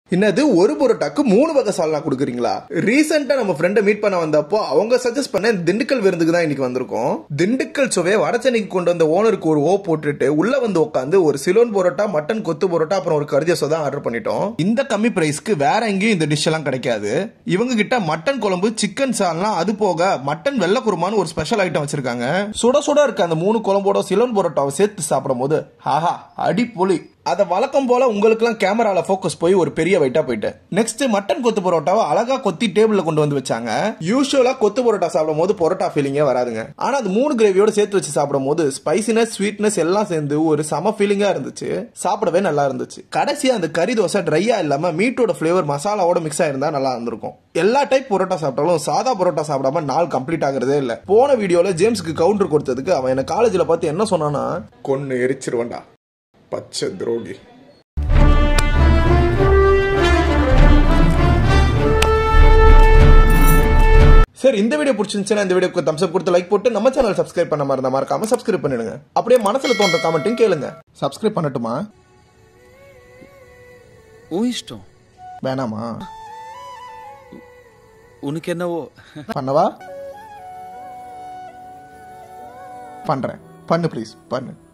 என்னது ஒரு பரோட்டாக்கு மூணு வகை சால்னா கொடுக்குறீங்களா ரீசெண்டா நம்ம ஃப்ரெண்டை மீட் பண்ண வந்தப்போ அவங்க சஜஸ்ட் பண்ண திண்டுக்கல் விருந்துக்கு தான் இன்னைக்கு வந்திருக்கோம் திண்டுக்கல் சுவையை வடச்சென்னைக்கு கொண்டு வந்த ஓனருக்கு ஒரு ஓ போட்டுட்டு உள்ள வந்து உட்காந்து ஒரு சிலோன் பரோட்டா மட்டன் கொத்து பரோட்டா அப்புறம் ஒரு கரிஜ சோதா ஆர்டர் பண்ணிட்டோம் இந்த கம்மி பிரைஸ்க்கு வேற எங்கேயும் இந்த டிஷ் எல்லாம் கிடைக்காது இவங்க கிட்ட மட்டன் குழம்பு சிக்கன் சால்னா அது போக மட்டன் வெள்ளை குருமான்னு ஒரு ஸ்பெஷல் ஐட்டம் வச்சிருக்காங்க சுட சுட இருக்க அந்த மூணு குழம்போட சிலோன் பரோட்டாவை சேர்த்து சாப்பிடும் போது ஆஹா அடிப்பொலி அதை வழக்கம் போல உங்களுக்குலாம் கேமரால ஃபோக்கஸ் போய் ஒரு பெரிய வெயிட்டா போயிட்டு நெக்ஸ்ட் மட்டன் கொத்து பரோட்டாவை அழகா கொத்தி டேபிள்ல கொண்டு வந்து வச்சாங்க யூஸ்வலா கொத்து பரோட்டா சாப்பிடும் போது பரோட்டா ஃபீலிங்கே வராதுங்க ஆனா அது மூணு கிரேவியோட சேர்த்து வச்சு சாப்பிடும் போது ஸ்பைசினஸ் ஸ்வீட்னஸ் எல்லாம் சேர்ந்து ஒரு சம ஃபீலிங்கா இருந்துச்சு சாப்பிடவே நல்லா இருந்துச்சு கடைசியா அந்த கறி தோசை ட்ரையா இல்லாம மீட்டோட ஃபிளேவர் மசாலாவோட மிக்ஸ் ஆயிருந்தா நல்லா இருந்திருக்கும் எல்லா டைப் பரோட்டா சாப்பிட்டாலும் சாதா பரோட்டா சாப்பிடாம நாள் கம்ப்ளீட் ஆகுறதே இல்ல போன வீடியோல ஜேம்ஸ்க்கு கவுண்டர் கொடுத்ததுக்கு அவன் என்ன காலேஜ்ல பார்த்து என்ன சொன்னானா கொன்னு எரிச்சிருவண்டா பச்சை துரோகி சரி இந்த வீடியோ பிடிச்சிருந்துச்சுன்னா இந்த வீடியோக்கு தம்ஸ் அப் கொடுத்து லைக் போட்டு நம்ம சேனல் சப்ஸ்கிரைப் பண்ண மாதிரி மறக்காம சப்ஸ்கிரைப் பண்ணிடுங்க அப்படியே மனசுல தோன்ற கமெண்ட்டும் கேளுங்க சப்ஸ்கிரைப் பண்ணட்டுமா உன் இஷ்டம் வேணாமா உனக்கு என்னவோ பண்ணவா பண்றேன் பண்ணு ப்ளீஸ் பண்ணு